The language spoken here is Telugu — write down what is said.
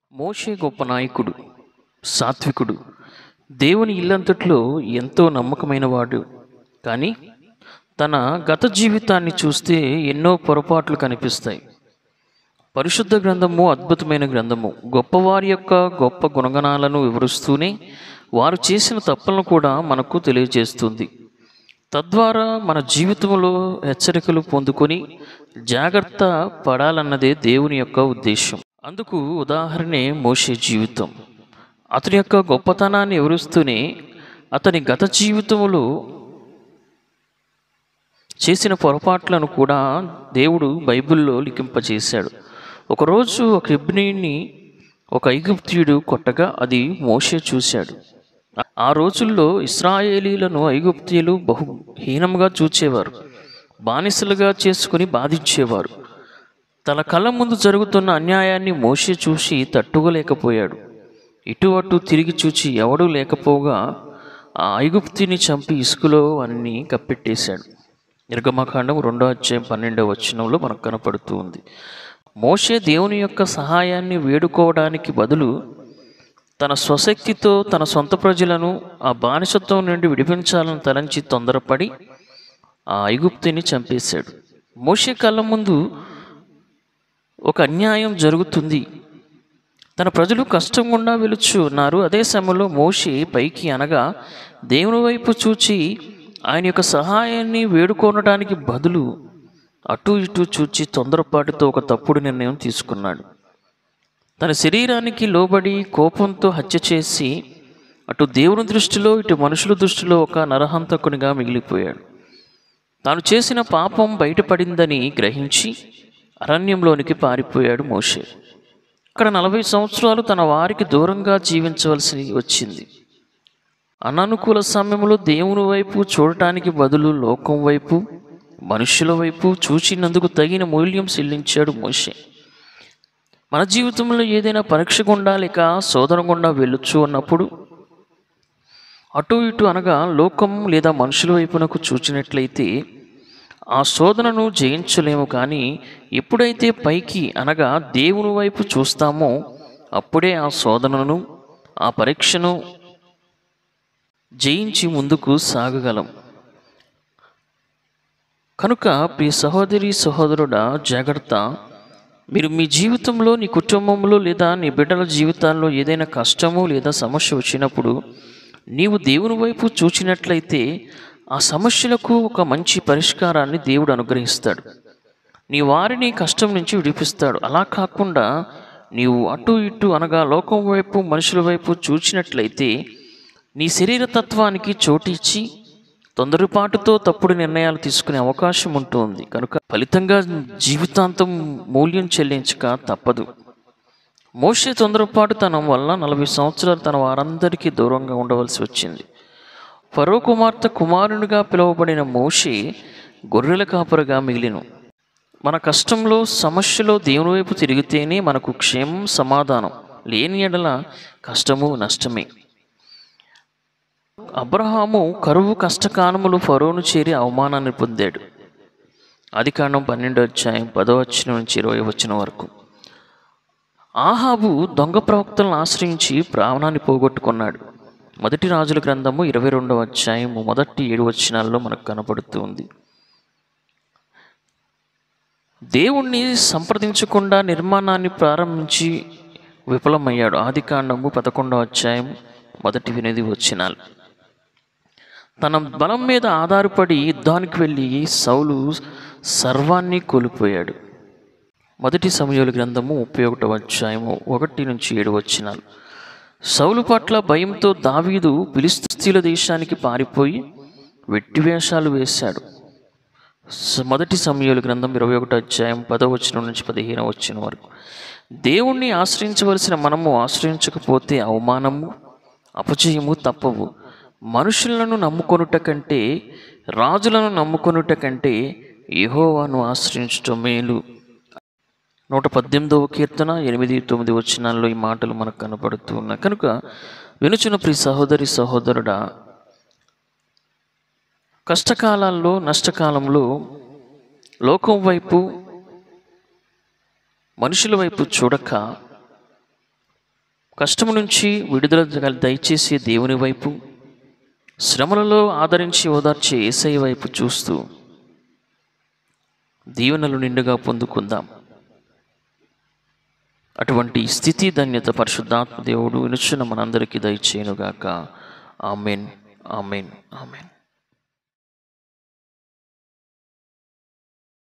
మోషే గొప్ప నాయకుడు సాత్వికుడు దేవుని ఇల్లంతట్లో ఎంతో నమ్మకమైన వాడు కానీ తన గత జీవితాన్ని చూస్తే ఎన్నో పొరపాట్లు కనిపిస్తాయి పరిశుద్ధ గ్రంథము అద్భుతమైన గ్రంథము గొప్పవారి యొక్క గొప్ప గుణగణాలను వివరిస్తూనే వారు చేసిన తప్పులను కూడా మనకు తెలియజేస్తుంది తద్వారా మన జీవితంలో హెచ్చరికలు పొందుకొని జాగ్రత్త పడాలన్నదే దేవుని యొక్క ఉద్దేశం అందుకు ఉదాహరణే మోషే జీవితం అతని యొక్క గొప్పతనాన్ని వివరిస్తూనే అతని గత జీవితంలో చేసిన పొరపాట్లను కూడా దేవుడు బైబిల్లో లిఖింపజేశాడు ఒకరోజు ఒక ఇబ్నీని ఒక ఐగుప్తియుడు కొట్టగా అది మోషే చూశాడు ఆ రోజుల్లో ఇస్రాయేలీలను ఐగుప్తీయులు బహు హీనంగా చూచేవారు బానిసలుగా చేసుకుని బాధించేవారు తన కళ్ళ ముందు జరుగుతున్న అన్యాయాన్ని మోషే చూసి తట్టుకోలేకపోయాడు ఇటు అటు తిరిగి చూచి ఎవడూ లేకపోగా ఆ ఐగుప్తిని చంపి ఇసుకలో అన్ని కప్పెట్టేశాడు నిర్గమకాండం రెండో అధ్యాయం పన్నెండవ వచనంలో మనకు కనపడుతూ ఉంది మోషే దేవుని యొక్క సహాయాన్ని వేడుకోవడానికి బదులు తన స్వశక్తితో తన సొంత ప్రజలను ఆ బానిసత్వం నుండి విడిపించాలని తలంచి తొందరపడి ఆ ఐగుప్తిని చంపేశాడు మోషే కళ్ళ ముందు ఒక అన్యాయం జరుగుతుంది తన ప్రజలు కష్టం గుండా వెలుచు ఉన్నారు అదే సమయంలో మోషే పైకి అనగా దేవుని వైపు చూచి ఆయన యొక్క సహాయాన్ని వేడుకోనడానికి బదులు అటు ఇటు చూచి తొందరపాటుతో ఒక తప్పుడు నిర్ణయం తీసుకున్నాడు తన శరీరానికి లోబడి కోపంతో హత్య చేసి అటు దేవుని దృష్టిలో ఇటు మనుషుల దృష్టిలో ఒక నరహంతకునిగా మిగిలిపోయాడు తాను చేసిన పాపం బయటపడిందని గ్రహించి అరణ్యంలోనికి పారిపోయాడు మోషే అక్కడ నలభై సంవత్సరాలు తన వారికి దూరంగా జీవించవలసి వచ్చింది అననుకూల సమయంలో దేవుని వైపు చూడటానికి బదులు లోకం వైపు మనుషుల వైపు చూచినందుకు తగిన మూల్యం చెల్లించాడు మోషే మన జీవితంలో ఏదైనా పరీక్ష గుండా లేక శోధన గుండా వెళ్ళొచ్చు అన్నప్పుడు అటు ఇటు అనగా లోకం లేదా మనుషుల వైపునకు చూచినట్లయితే ఆ శోధనను జయించలేము కానీ ఎప్పుడైతే పైకి అనగా దేవుని వైపు చూస్తామో అప్పుడే ఆ శోధనను ఆ పరీక్షను జయించి ముందుకు సాగగలం కనుక ప్రియ సహోదరి సహోదరుడా జాగ్రత్త మీరు మీ జీవితంలో నీ కుటుంబంలో లేదా నీ బిడ్డల జీవితాల్లో ఏదైనా కష్టము లేదా సమస్య వచ్చినప్పుడు నీవు దేవుని వైపు చూచినట్లయితే ఆ సమస్యలకు ఒక మంచి పరిష్కారాన్ని దేవుడు అనుగ్రహిస్తాడు నీ వారిని కష్టం నుంచి విడిపిస్తాడు అలా కాకుండా నీవు అటు ఇటు అనగా లోకం వైపు మనుషుల వైపు చూచినట్లయితే నీ శరీర తత్వానికి చోటిచ్చి తొందరపాటుతో తప్పుడు నిర్ణయాలు తీసుకునే అవకాశం ఉంటుంది కనుక ఫలితంగా జీవితాంతం మూల్యం చెల్లించక తప్పదు మోషే తొందరపాటుతనం వల్ల నలభై సంవత్సరాలు తన వారందరికీ దూరంగా ఉండవలసి వచ్చింది ఫరో కుమార్తె కుమారునిగా పిలువబడిన మోషే గొర్రెల కాపరిగా మిగిలిను మన కష్టంలో సమస్యలో దేవుని వైపు తిరిగితేనే మనకు క్షేమం సమాధానం లేని ఎడల కష్టము నష్టమే అబ్రహాము కరువు కష్టకాలములు ఫరోను చేరి అవమానాన్ని పొందాడు అది కాండం పన్నెండో అధ్యాయం పదో వచ్చిన నుంచి ఇరవై వచ్చిన వరకు ఆహాబు దొంగ ప్రవక్తలను ఆశ్రయించి ప్రాణాన్ని పోగొట్టుకున్నాడు మొదటి రాజుల గ్రంథము ఇరవై రెండవ అధ్యాయము మొదటి ఏడు వచనాల్లో మనకు కనపడుతుంది దేవుణ్ణి సంప్రదించకుండా నిర్మాణాన్ని ప్రారంభించి విఫలమయ్యాడు ఆది కాండము పదకొండవ అధ్యాయం మొదటి వినది వచ్చినాలు తన బలం మీద ఆధారపడి యుద్ధానికి వెళ్ళి సౌలు సర్వాన్ని కోల్పోయాడు మొదటి సమయాల గ్రంథము ముప్పై ఒకటవ అధ్యాయము ఒకటి నుంచి ఏడు వచ్చినాలు సౌలు పట్ల భయంతో దావీదు ఫిలిస్తీన్ల దేశానికి పారిపోయి వెట్టి వేషాలు వేశాడు స- మొదటి సమయాల గ్రంథం ఇరవై ఒకటో అధ్యాయం పదవచనం నుంచి పదిహేను వచ్చిన వరకు దేవుణ్ణి ఆశ్రయించవలసిన మనము ఆశ్రయించకపోతే అవమానము అపజయము తప్పవు మనుషులను నమ్ముకొనుట కంటే రాజులను నమ్ముకొనుట కంటే యెహోవాను ఆశ్రయించటం మేలు నూట పద్దెనిమిదవ కీర్తన ఎనిమిది తొమ్మిది వచ్చినాల్లో ఈ మాటలు మనకు కనపడుతూ ఉన్నాయి కనుక వినుచున్న ప్రియ సహోదరి సహోదరుడా కష్టకాలాల్లో నష్టకాలంలో లోకం వైపు మనుషుల వైపు చూడక కష్టము నుంచి విడుదల దయచేసే దేవుని వైపు శ్రమలలో ఆదరించి ఓదార్చే ఏసై వైపు చూస్తూ దీవెనలు నిండుగా పొందుకుందాం అటువంటి స్థితి ధన్యత పరిశుద్ధాత్మ దేవుడు వినుచున్న మనందరికీ దయచేయునుగాక ఆమెన్ ఆమెన్ ఆమెన్